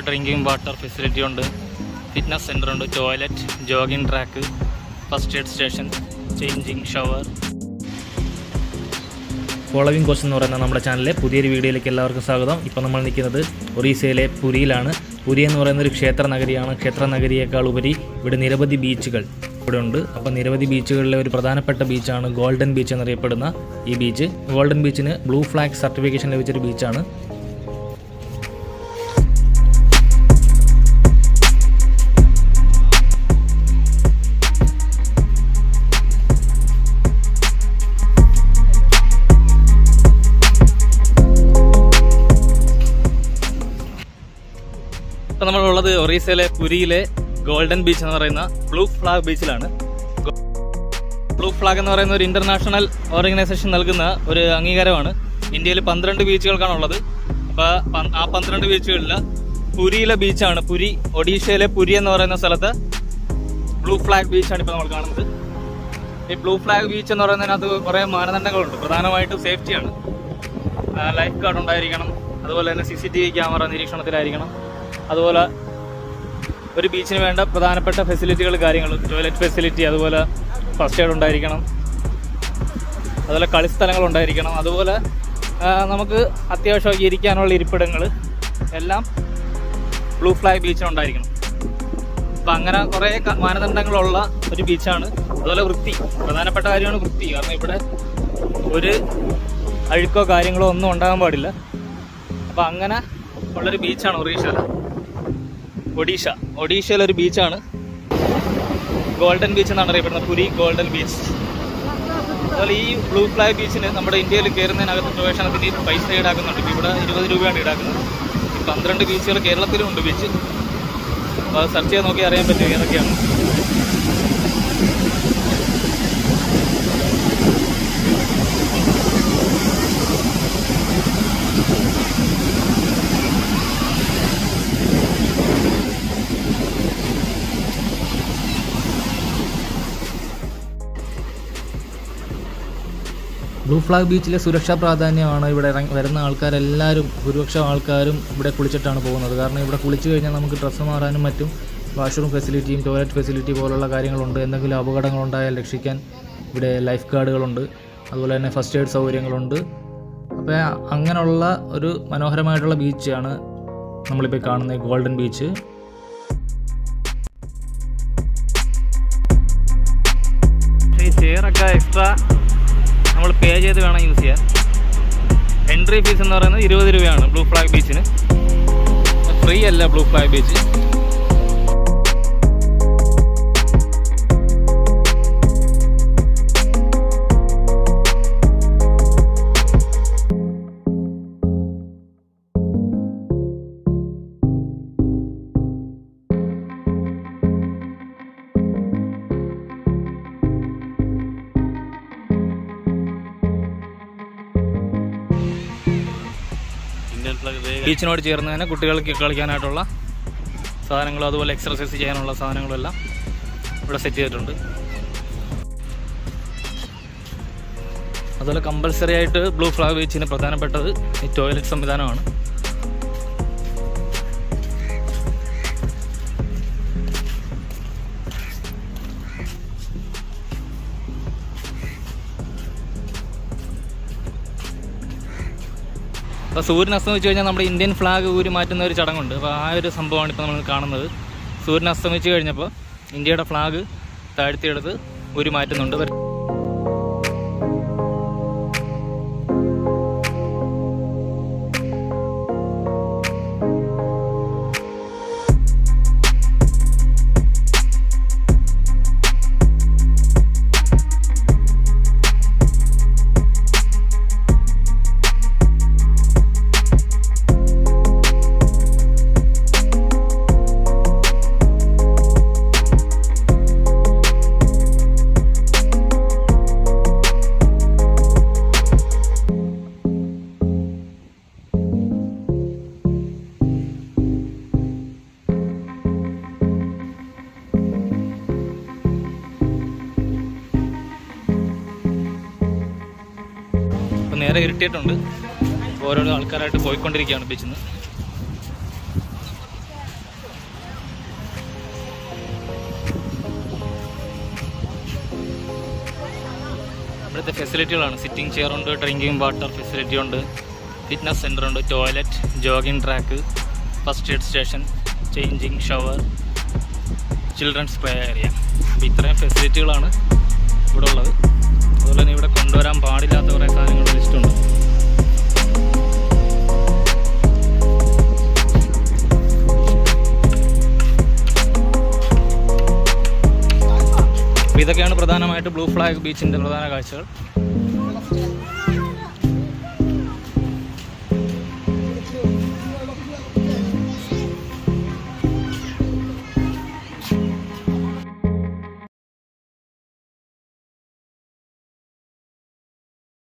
drinking water facility ഉണ്ട് fitness centre ഉണ്ട് toilet jogging track first aid station changing shower following course എന്ന് പറയുന്ന നമ്മുടെ ചാനലിലെ പുതിയൊരു വീഡിയോയിലേക്ക് എല്ലാവർക്കും സ്വാഗതം ഇപ്പോൾ നമ്മൾ നിൽക്കുന്നത് ഒറീസയിലെ പുരിയിലാണ് പുരി എന്ന് പറയുന്ന ഒരു ക്ഷേത്ര നഗരിയാണ് ക്ഷേത്ര നഗരിയേക്കാൾ ഉപരി ഇവിടെ നിരവധി ബീച്ചുകൾ ഇവിടെ ഉണ്ട് അപ്പോൾ നിരവധി ബീച്ചുകളിലെ ഒരു പ്രധാനപ്പെട്ട ബീച്ചാണ് ഗോൾഡൻ ബീച്ച് എന്നറിയപ്പെടുന്ന ഈ ബീച്ച് ഗോൾഡൻ ബീച്ചിന് ബ്ലൂ ഫ്ലാഗ് സർട്ടിഫിക്കേഷൻ ലഭിച്ചൊരു ബീച്ചാണ് ഇപ്പൊ നമ്മളുള്ളത് ഒറീസയിലെ പുരിയിലെ ഗോൾഡൻ ബീച്ച് എന്ന് പറയുന്ന ബ്ലൂ ഫ്ലാഗ് ബീച്ചിലാണ് ബ്ലൂ ഫ്ലാഗ് എന്ന് പറയുന്ന ഒരു ഇന്റർനാഷണൽ ഓർഗനൈസേഷൻ നൽകുന്ന ഒരു അംഗീകാരമാണ് ഇന്ത്യയിൽ പന്ത്രണ്ട് ബീച്ചുകൾക്കാണ് ഉള്ളത് അപ്പൊ പ- ആ പന്ത്രണ്ട് ബീച്ചുകളിൽ പുരിയിലെ ബീച്ചാണ് പുരി ഒഡീഷയിലെ പുരി എന്ന് പറയുന്ന സ്ഥലത്ത് ബ്ലൂ ഫ്ലാഗ് ബീച്ചാണ് ഇപ്പൊ നമ്മൾ കാണുന്നത് ഈ ബ്ലൂ ഫ്ലാഗ് ബീച്ച് എന്ന് പറയുന്നതിനകത്ത് കുറെ മാനദണ്ഡങ്ങളുണ്ട് പ്രധാനമായിട്ടും സേഫ്റ്റിയാണ് ലൈഫ് ഗാർഡ് ഉണ്ടായിരിക്കണം അതുപോലെ തന്നെ C C T V camera നിരീക്ഷണത്തിലായിരിക്കണം അതുപോലെ ഒരു ബീച്ചിന് വേണ്ട പ്രധാനപ്പെട്ട ഫെസിലിറ്റികൾ കാര്യങ്ങൾ ടോയ്ലറ്റ് ഫെസിലിറ്റി അതുപോലെ ഫസ്റ്റ് എയ്ഡ് ഉണ്ടായിരിക്കണം അതുപോലെ കളിസ്ഥലങ്ങൾ ഉണ്ടായിരിക്കണം അതുപോലെ ആ, നമുക്ക് അത്യാവശ്യം ഇരിക്കാനുള്ള ഇരിപ്പിടങ്ങൾ എല്ലാം ബ്ലൂ ഫ്ലാഗ് ബീച്ചിനുണ്ടായിരിക്കണം അപ്പം അങ്ങനെ കുറേ ക- മാനദണ്ഡങ്ങളുള്ള ഒരു ബീച്ചാണ് അതുപോലെ വൃത്തി പ്രധാനപ്പെട്ട കാര്യമാണ് വൃത്തി കാരണം ഇവിടെ ഒരു അഴുക്കോ കാര്യങ്ങളോ ഒന്നും ഉണ്ടാകാൻ പാടില്ല അപ്പം അങ്ങനെ ഉള്ളൊരു ബീച്ചാണ് ഒറീഷ ഒഡീഷ ഒഡീഷയിലെ ഒരു ബീച്ചാണ് ഗോൾഡൻ ബീച്ച് എന്നാണ് അറിയപ്പെടുന്നത് പുരി ഗോൾഡൻ ബീച്ച് അതുപോലെ ഈ ബ്ലൂ ഫ്ലാഗ് ബീച്ചിന് നമ്മുടെ ഇന്ത്യയിൽ കയറുന്നതിനകത്ത് പ്രവേശനത്തിന് പൈസ ഈടാക്കുന്നുണ്ട് ഇപ്പം ഇവിടെ ഇരുപത് രൂപയാണ് ഈടാക്കുന്നത് ഈ പന്ത്രണ്ട് ബീച്ചുകൾ കേരളത്തിലും ഉണ്ട് ബീച്ച് അപ്പോൾ അത് സെർച്ച് ചെയ്ത് നോക്കി അറിയാൻ പറ്റും ഏതൊക്കെയാണ് ബ്ലൂ ഫ്ലാഗ് ബീച്ചിലെ സുരക്ഷാ പ്രാധാന്യമാണ് ഇവിടെ ഇറങ്ങി വരുന്ന ആൾക്കാരെല്ലാവരും ഭൂരിപക്ഷം ആൾക്കാരും ഇവിടെ കുളിച്ചിട്ടാണ് പോകുന്നത് കാരണം ഇവിടെ കുളിച്ചു കഴിഞ്ഞാൽ നമുക്ക് ഡ്രസ്സ് മാറാനും മറ്റും വാഷ്റൂം ഫെസിലിറ്റിയും ടോയ്ലറ്റ് ഫെസിലിറ്റി പോലുള്ള കാര്യങ്ങളുണ്ട് എന്തെങ്കിലും അപകടങ്ങളുണ്ടായാൽ രക്ഷിക്കാൻ ഇവിടെ ലൈഫ് ഗാർഡുകളുണ്ട് അതുപോലെ തന്നെ ഫസ്റ്റ് എയ്ഡ് സൗകര്യങ്ങളുണ്ട് അപ്പോൾ അങ്ങനെയുള്ള ഒരു മനോഹരമായിട്ടുള്ള ബീച്ചാണ് നമ്മളിപ്പോൾ കാണുന്ന ഈ ഗോൾഡൻ ബീച്ച് ഈ ചെയറൊക്കെ എക്സ്ട്രാ നമ്മൾ പേ ചെയ്ത് വേണം യൂസ് ചെയ്യാൻ എൻട്രി ഫീസ് എന്ന് പറയുന്നത് ഇരുപത് രൂപയാണ് ബ്ലൂ ഫ്ലാഗ് ബീച്ചിന് ഫ്രീ അല്ല ബ്ലൂ ഫ്ലാഗ് ബീച്ച് ബീച്ചിനോട് ചേർന്ന് തന്നെ കുട്ടികൾക്ക് കളിക്കാനായിട്ടുള്ള സാധനങ്ങളും അതുപോലെ എക്സർസൈസ് ചെയ്യാനുള്ള സാധനങ്ങളും എല്ലാം ഇവിടെ സെറ്റ് ചെയ്തിട്ടുണ്ട് അതുപോലെ കമ്പൽസറി ആയിട്ട് ബ്ലൂ ഫ്ലാഗ് ബീച്ചിന് പ്രധാനപ്പെട്ടത് ഈ ടോയ്ലറ്റ് സംവിധാനമാണ് അപ്പോൾ സൂര്യൻ അസ്തമിച്ച് കഴിഞ്ഞാൽ നമ്മുടെ ഇന്ത്യൻ ഫ്ലാഗ് ഊരി മാറ്റുന്ന ഒരു ചടങ്ങുണ്ട് അപ്പോൾ ആ ഒരു സംഭവമാണ് ഇപ്പോൾ നമ്മൾ കാണുന്നത് സൂര്യൻ അസ്തമിച്ച് കഴിഞ്ഞപ്പോൾ ഇന്ത്യയുടെ ഫ്ലാഗ് താഴ്ത്തിയെടുത്ത് ഊരി മാറ്റുന്നുണ്ട് ഇപ്പം നേരെ ഇരുട്ടിയിട്ടുണ്ട് ഓരോരോ ആൾക്കാരായിട്ട് പോയിക്കൊണ്ടിരിക്കുകയാണ് ബീച്ചിൽ നിന്ന് ഇവിടുത്തെ ഫെസിലിറ്റികളാണ് സിറ്റിംഗ് ചെയർ ഉണ്ട് ഡ്രിങ്കിങ് വാട്ടർ ഫെസിലിറ്റി ഉണ്ട് ഫിറ്റ്നസ് സെൻ്റർ ഉണ്ട് toilet jogging track first aid station changing shower children's play area അപ്പോൾ ഇത്രയും ഫെസിലിറ്റികളാണ് ഇവിടെ ഉള്ളത് അതുപോലെ തന്നെ ഇവിടെ കൊണ്ടുവരാൻ പാടില്ലാത്ത കുറേ സാധനങ്ങളുടെ ലിസ്റ്റുണ്ട് അപ്പോൾ ഇതൊക്കെയാണ് പ്രധാനമായിട്ട് ബ്ലൂ ഫ്ലാഗ് ബീച്ചിൻ്റെ പ്രധാന കാഴ്ചകൾ